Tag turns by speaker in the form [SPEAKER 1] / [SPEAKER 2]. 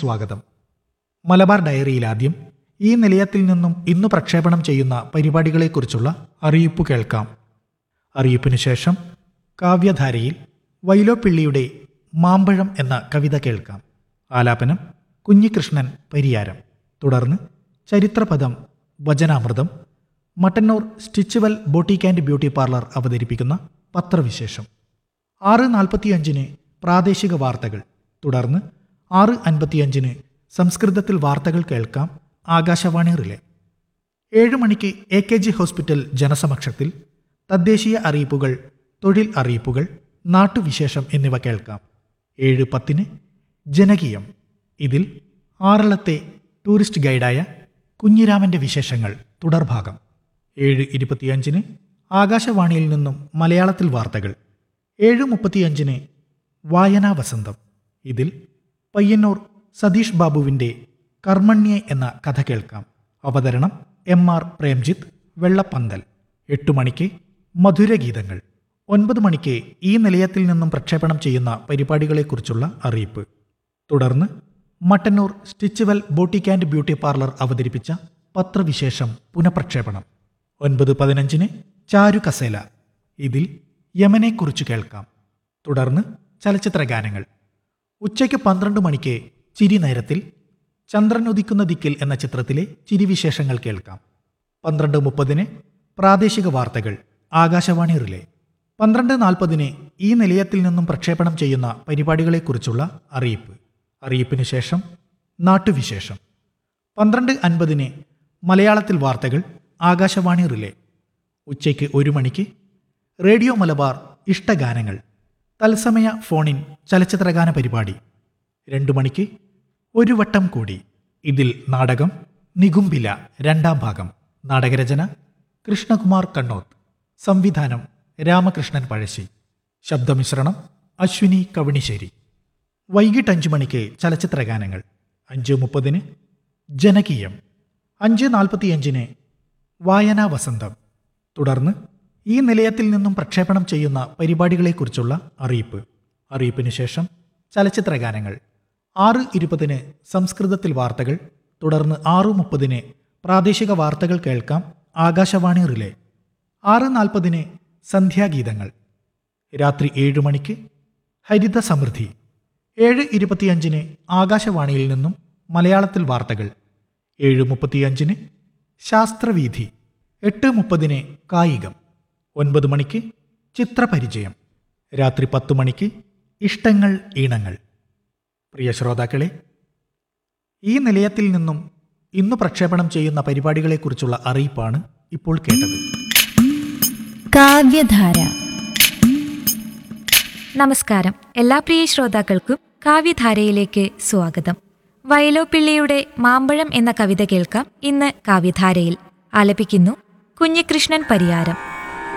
[SPEAKER 1] സ്വാഗതം മലബാർ ഡയറിയിൽ ആദ്യം ഈ നിലയത്തിൽ നിന്നും ഇന്ന് പ്രക്ഷേപണം ചെയ്യുന്ന പരിപാടികളെക്കുറിച്ചുള്ള അറിയിപ്പ് കേൾക്കാം അറിയിപ്പിനു ശേഷം കാവ്യധാരയിൽ വൈലോപ്പിള്ളിയുടെ മാമ്പഴം എന്ന കവിത കേൾക്കാം ആലാപനം കുഞ്ഞികൃഷ്ണൻ പരിയാരം തുടർന്ന് ചരിത്രപദം വചനാമൃതം Mattannur Stitchual boutique and beauty parlour അവതരിപ്പിക്കുന്ന പത്രവിശേഷം ആറ് നാൽപ്പത്തിയഞ്ചിന് പ്രാദേശിക വാർത്തകൾ തുടർന്ന് ആറ് അൻപത്തിയഞ്ചിന് സംസ്കൃതത്തിൽ വാർത്തകൾ കേൾക്കാം ആകാശവാണി റിലേ ഏഴ് മണിക്ക് എ കെ ജി ഹോസ്പിറ്റൽ ജനസമക്ഷത്തിൽ തദ്ദേശീയ അറിയിപ്പുകൾ തൊഴിൽ അറിയിപ്പുകൾ നാട്ടുവിശേഷം എന്നിവ കേൾക്കാം ഏഴ് പത്തിന് ജനകീയം ഇതിൽ ആറളത്തെ ടൂറിസ്റ്റ് ഗൈഡായ കുഞ്ഞിരാമന്റെ വിശേഷങ്ങൾ തുടർഭാഗം ഏഴ് ഇരുപത്തിയഞ്ചിന് ആകാശവാണിയിൽ നിന്നും മലയാളത്തിൽ വാർത്തകൾ ഏഴ് മുപ്പത്തിയഞ്ചിന് വായനാ വസന്തം ഇതിൽ പയ്യന്നൂർ സതീഷ് ബാബുവിൻ്റെ കർമ്മണ്യെ എന്ന കഥ കേൾക്കാം അവതരണം എം ആർ പ്രേംജിത്ത് വെള്ളപ്പന്തൽ എട്ട് മണിക്ക് മധുരഗീതങ്ങൾ ഒൻപത് മണിക്ക് ഈ നിലയത്തിൽ നിന്നും പ്രക്ഷേപണം ചെയ്യുന്ന പരിപാടികളെക്കുറിച്ചുള്ള അറിയിപ്പ് തുടർന്ന് Mattannur Stitchual boutique and beauty parlour അവതരിപ്പിച്ച പത്രവിശേഷം പുനഃപ്രക്ഷേപണം ഒൻപത് പതിനഞ്ചിന് ചാരു കസേല ഇതിൽ യമനെക്കുറിച്ച് കേൾക്കാം തുടർന്ന് ചലച്ചിത്ര ഗാനങ്ങൾ ഉച്ചയ്ക്ക് പന്ത്രണ്ട് മണിക്ക് ചിരി നേരത്തിൽ ചന്ദ്രൻ ഉദിക്കുന്ന ദിക്കിൽ എന്ന ചിത്രത്തിലെ ചിരിവിശേഷങ്ങൾ കേൾക്കാം പന്ത്രണ്ട് മുപ്പതിന് പ്രാദേശിക വാർത്തകൾ ആകാശവാണി റിലേ പന്ത്രണ്ട് നാൽപ്പതിന് ഈ നിലയത്തിൽ നിന്നും പ്രക്ഷേപണം ചെയ്യുന്ന പരിപാടികളെക്കുറിച്ചുള്ള അറിയിപ്പ് അറിയിപ്പിന് ശേഷം നാട്ടുവിശേഷം പന്ത്രണ്ട് അൻപതിന് മലയാളത്തിൽ വാർത്തകൾ ആകാശവാണി റിലേ ഉച്ചയ്ക്ക് ഒരു മണിക്ക് റേഡിയോ മലബാർ ഇഷ്ടഗാനങ്ങൾ തത്സമയ ഫോണിൻ ചലച്ചിത്രഗാന പരിപാടി രണ്ടു മണിക്ക് ഒരു വട്ടം കൂടി ഇതിൽ നാടകം നികുംബില രണ്ടാം ഭാഗം നാടകരചന കൃഷ്ണകുമാർ കണ്ണോത്ത് സംവിധാനം രാമകൃഷ്ണൻ പഴശ്ശി ശബ്ദമിശ്രണം അശ്വിനി കവണിശ്ശേരി വൈകിട്ട് അഞ്ചു മണിക്ക് ചലച്ചിത്ര ഗാനങ്ങൾ അഞ്ച് മുപ്പതിന് ജനകീയം അഞ്ച് നാൽപ്പത്തിയഞ്ചിന് വായനാ വസന്തം തുടർന്ന് ഈ നിലയത്തിൽ നിന്നും പ്രക്ഷേപണം ചെയ്യുന്ന പരിപാടികളെക്കുറിച്ചുള്ള അറിയിപ്പ് അറിയിപ്പിന് ശേഷം ചലച്ചിത്ര ഗാനങ്ങൾ ആറ് ഇരുപതിന് സംസ്കൃതത്തിൽ വാർത്തകൾ തുടർന്ന് ആറ് മുപ്പതിന് പ്രാദേശിക വാർത്തകൾ കേൾക്കാം ആകാശവാണി റിലേ ആറ് നാൽപ്പതിന് സന്ധ്യാഗീതങ്ങൾ രാത്രി ഏഴ് മണിക്ക് ഹരിത സമൃദ്ധി ഏഴ് ഇരുപത്തിയഞ്ചിന് ആകാശവാണിയിൽ നിന്നും മലയാളത്തിൽ വാർത്തകൾ ഏഴ് മുപ്പത്തിയഞ്ചിന് ശാസ്ത്രവീഥി എട്ട് മുപ്പതിന് കായികം ഒൻപത് മണിക്ക് ചിത്രപരിചയം രാത്രി പത്ത് മണിക്ക് ഇഷ്ടങ്ങൾ ഈണങ്ങൾ പ്രിയ ശ്രോതാക്കളെ ഈ നിലയത്തിൽ നിന്നും ഇന്ന് പ്രക്ഷേപണം ചെയ്യുന്ന പരിപാടികളെക്കുറിച്ചുള്ള അറിയിപ്പാണ് ഇപ്പോൾ കേട്ടത്
[SPEAKER 2] കാവ്യധാര നമസ്കാരം എല്ലാ പ്രിയ ശ്രോതാക്കൾക്കും കാവ്യധാരയിലേക്ക് സ്വാഗതം വയലോപ്പിള്ളിയുടെ മാമ്പഴം എന്ന കവിത കേൾക്കാം ഇന്ന് കാവ്യധാരയിൽ ആലപിക്കുന്നു കുഞ്ഞികൃഷ്ണൻ പരിയാരം